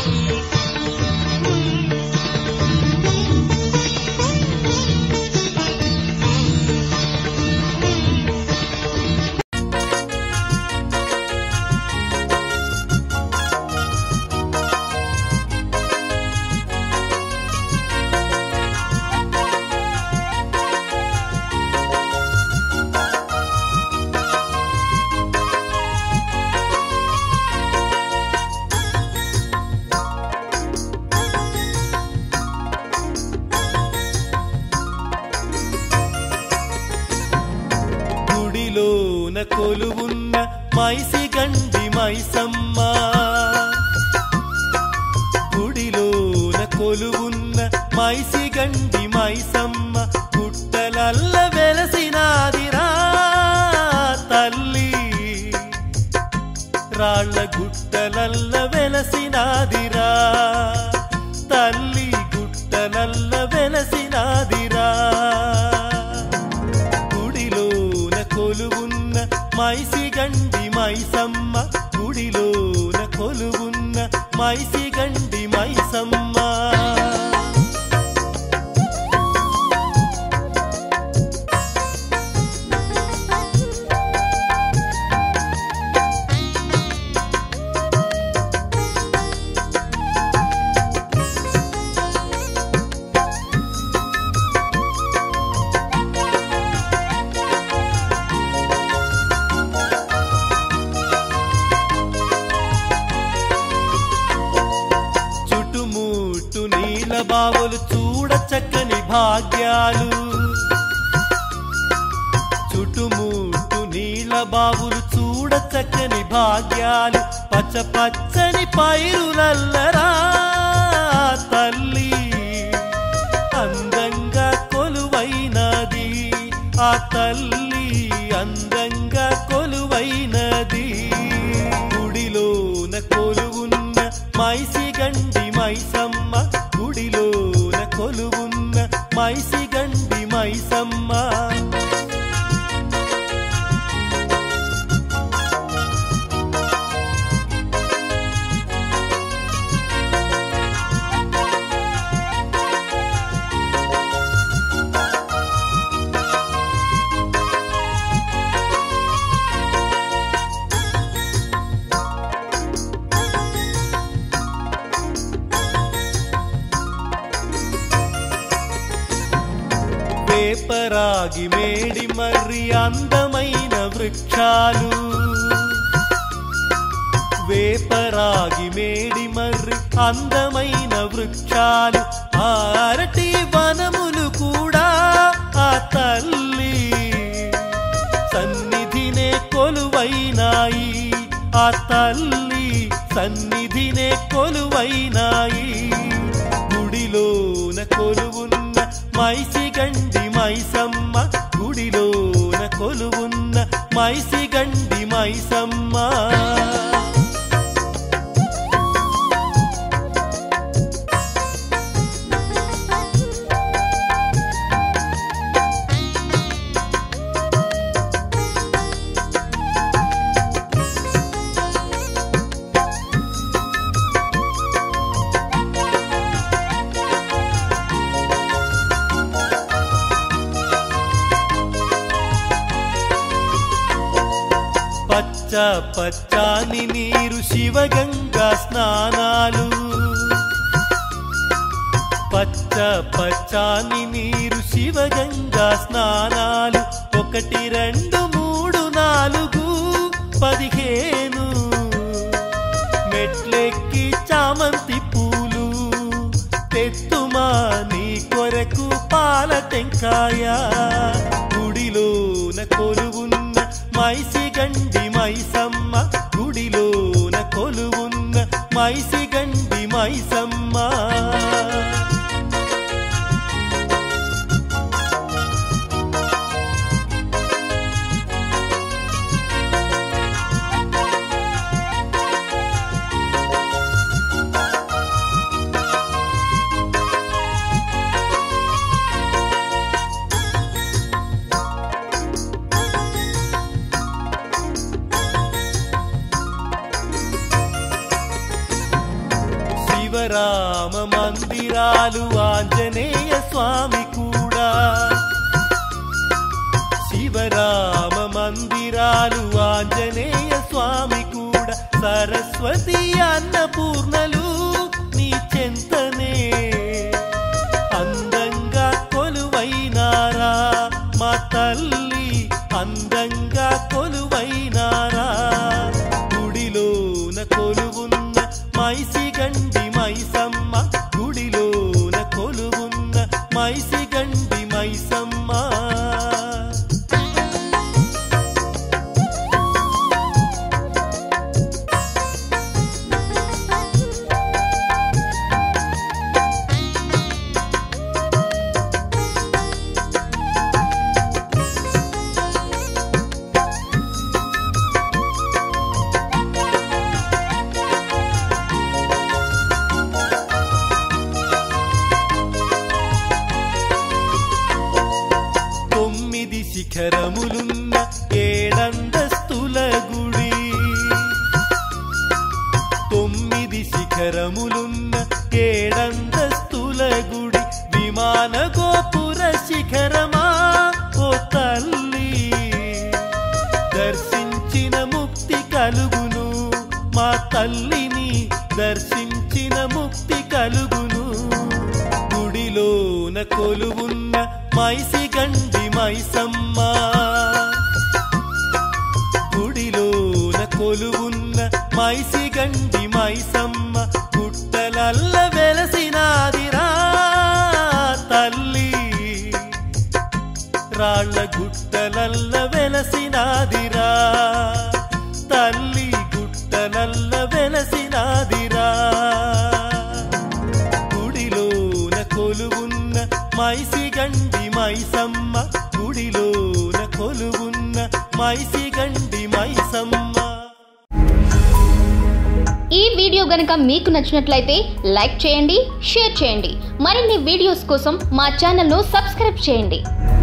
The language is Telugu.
గుడిలోన కొలువున్న మైసి గండి మైసమ్మ గుడిలోన కొలువున్న మైసి గండి మైసమ్మ గుట్టలల్ల వెలసినాదిరా తల్లి రాళ్ళ గుట్టలల్ల వెలసినాదిరా తల్లి గుట్టలల్ల వెలసినాదిరా గుడిలోన కొలువున్న మైసి గండి మైసమ్మ గుడిలోన కొలువున్న మైసి గండి మైసమ్మ చుట్టుముట్టు నీల బావులు చూడ చక్కని భాగ్యాలు చుట్టుముట్టు నీల బావులు చూడ చక్కని భాగ్యాలు పచ్చ పచ్చని పైరులల్లరా తల్లి అందంగా కొలువైనది ఆ తల్లి అందంగా కొలువైనది గుడిలోన కొలువున్న మైసి గండి మైసమ్మ గుడిలోన కొలువున్న మైసి గండి మైసమ్మ వేపరాగి మేడి మర్రి అందమైన వృక్షాలు వేపరాగి మేడి మర్రి అందమైన వృక్షాలు ఆ అరటి వనములు కూడా ఆ తల్లి సన్నిధినే కొలువైనాయి ఆ తల్లి సన్నిధినే కొలువైనాయి గుడిలోన కొలువున్న మైసి గండి మైసమ్మ గుడిలోన కొలువున్న మైసి గండి మైసమ్మ పచ్చ పచ్చాని నీరు శివగంగా స్నానాలు పచ్చ పచ్చాని నీరు శివగంగా స్నానాలు ఒకటి రెండు మూడు నాలుగు పదిహేను మెట్లెక్కి చామంతి పూలు తెత్తుమా నీ కొరకు పాల టెంకాయ గుడిలోన కొలువున్న మైసి గండి మైసమ్మ గుడిలోన కొలువున్న మైసి గండి మైసమ్మ శివరామ మందిరాలు ఆంజనేయ స్వామి కూడా శివరామ మందిరాలు ఆంజనేయ స్వామి కూడా సరస్వతి అన్నపూర్ణలు నీ చెంతనే అందంగా కొలువైనారా మా తల్లి అందంగా కొలువైనారా గుడిలోన కొలువున్న మైసి గండి మైసమ్మ గుడిలోన కొలువున్న మైసి గండి మైసమ్మ తొమ్మిది శిఖరములున్న ఏడందస్తుల గుడి తొమ్మిది శిఖరములున్న ఏడందస్తుల గుడి విమాన గోపుర శిఖరమా ఓ తల్లి దర్శించిన ముక్తి కలుగును మా తల్లిని దర్శించిన ముక్తి కలుగును గుడిలోన కొలువున్న మైసి గండి మైసమ్మ గుడిలోన కొలువున్న మైసి గండి మైసమ్మ గుట్టలల్ల వెలసినాదిరా తల్లి రాళ్ళ గుట్టలల్ల వెలసినాదిరా తల్లి గుట్టలల్ల వెలసినాదిరా గుడిలోన కొలువున్న మైసి గండి మైసమ్మ గుడిలోన కొలువున్న మైసి గండి మైసమ్మ ఈ వీడియో గనుక మీకు నచ్చినట్లయితే లైక్ చేయండి షేర్ చేయండి మరిన్ని వీడియోస్ కోసం మా ఛానల్ను సబ్స్క్రైబ్ చేయండి